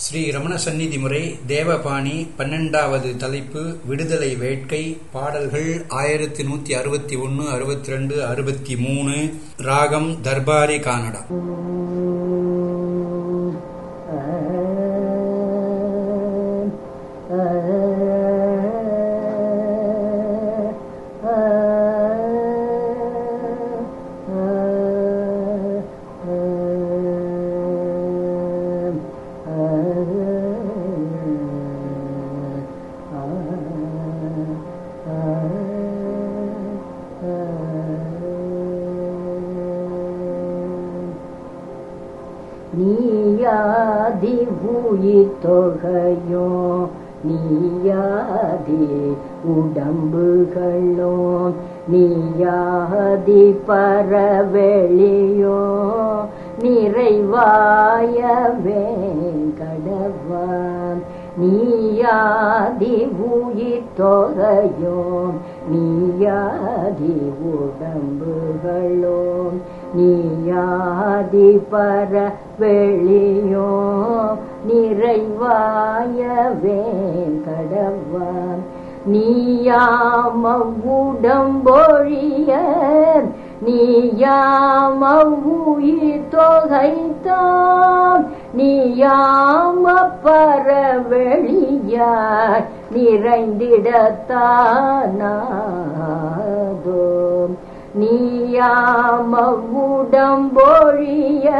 ஸ்ரீ ரமண சந்நிதி முறை தேவபாணி பன்னெண்டாவது தலைப்பு விடுதலை வேட்கை பாடல்கள் ஆயிரத்தி நூத்தி அறுபத்தி ஒன்னு அறுபத்தி ரெண்டு அறுபத்தி மூணு ராகம் தர்பாரி கானடா நீயாதி உயிர் தொகையோ நீயாதி உடம்புகளோ நீயாதி பரவெளியோ நிறைவாய வேங்கடவா நீயாதி உயிர் தொகையோ நீயாதி உடம்புகளோ நீயாதி பர வெளியோ நிறைவாய வேங்கடவா நீயாம உடம்பொழிய நீயாம உயிர் தொகைத்தான் நீயாம பரவெளியாய் நிறைந்திடத்தானாதோ நீயாம உடம்பொழிய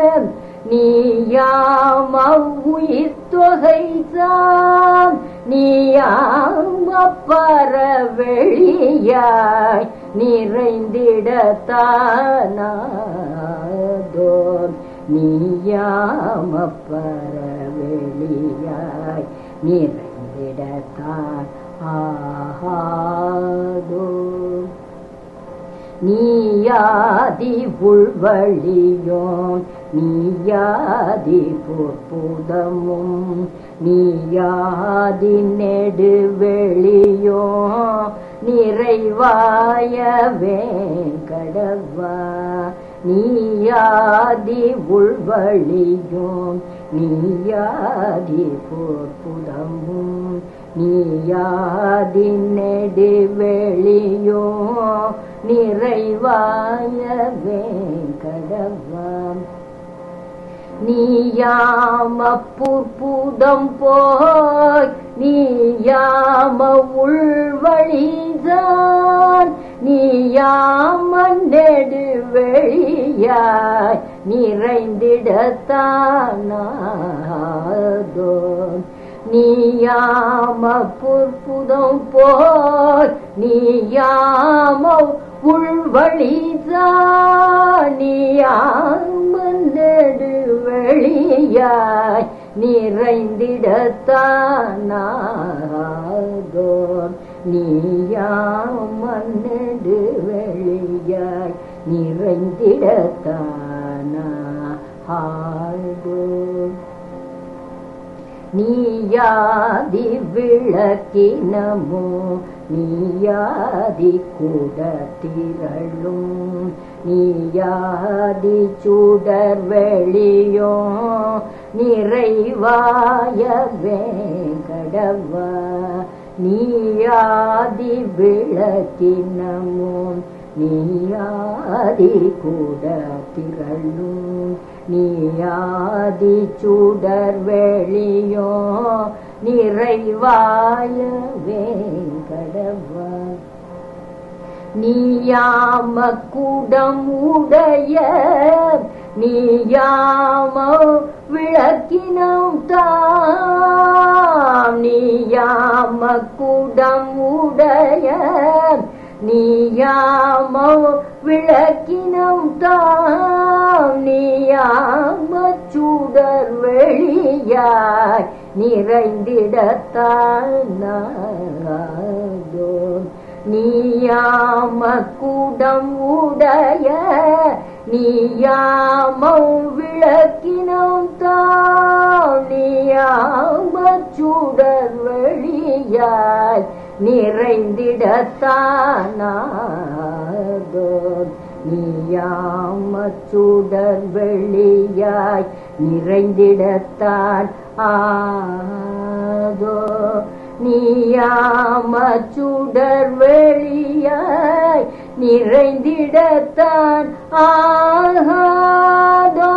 நீயாம உயிர் தொகைத்தான் நீயாம பரவெளியாய் நிறைந்திடத்தானாதோ நீயாம பரவெளியாய் நிறைந்திடத்தான் ஆஹாதோ நீயாதி உள்வழியோ நீயாதி பொற்புதமும் நீயாதி நெடுவெளியோ நிறைவாய வேங்கடவா நீயாதி உள்வழியோ நீயாதி பொற்புதமும் நீயாதி நெடுவெளியோ நிறைவாய வேங்கடவாம் நீயாம புற்புதம் போய் நீயாம உள்வழிதான் நீயாம நெடுவெளியாய் நிறைந்திடத்தானாதோ நீயாம புற்புதம் போய் நீயாம உள்வழிதான் நீயாம நெடுவெளியாய் நிறைந்திடத்தானாதோ நீயாம நெடுவெளியாய் நிறைந்திடத்தானா ஆழ்தோ நீயாதி விளக்கினமோ நீயாதி கூடத்திரளும் நீயாதி சுடர் வெளியோ நிறைவாய வேங்கடவா நீயாதி விளக்கினமோ நீயாதி கூட திரளும் நீயாதி சுடர் வெளியோ நிறைவாய வேங்கடவா நீயாம குடம் உடைய நீயாம விளக்கினம் தாம் நீயாம குடம் உடைய நீயாம விளக்கினம் தாம் நீயாம சுடர் வெளியாய் நிறைந்திடத்தானோ நீயாம குடம் உடைய நீயாம விளக்கினம் தாம் நீயாம சுடர் வெளியாய் நிறைந்திடத்தானாதோ நீயாம சுடர் வெளியாய் நிறைந்திடத்தான் ஆதோ நீயாம சுடர் வெளியாய் நிறைந்திடத்தான் ஆகாதோ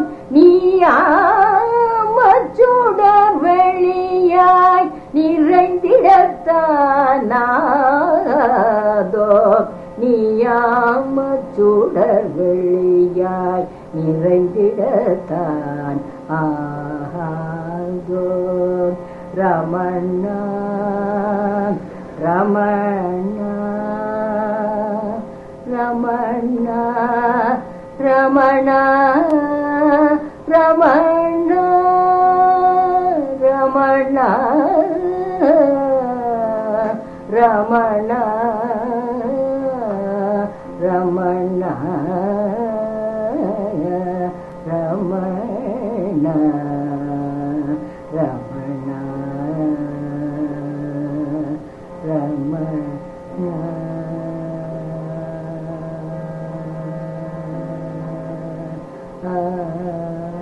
நீயாம சுடர் வெளியாய் நிறைந்திடத்தான் ஆகாதோ நீயாம சுடர் வெளியாய் நிறைந்திடத்தான் ஆகாதோ ரமணா ரமணா ரமணா ரமணா ரமணா ரமணா ரமணா ரமணா ரமணா ரமணா ரமணா ஆ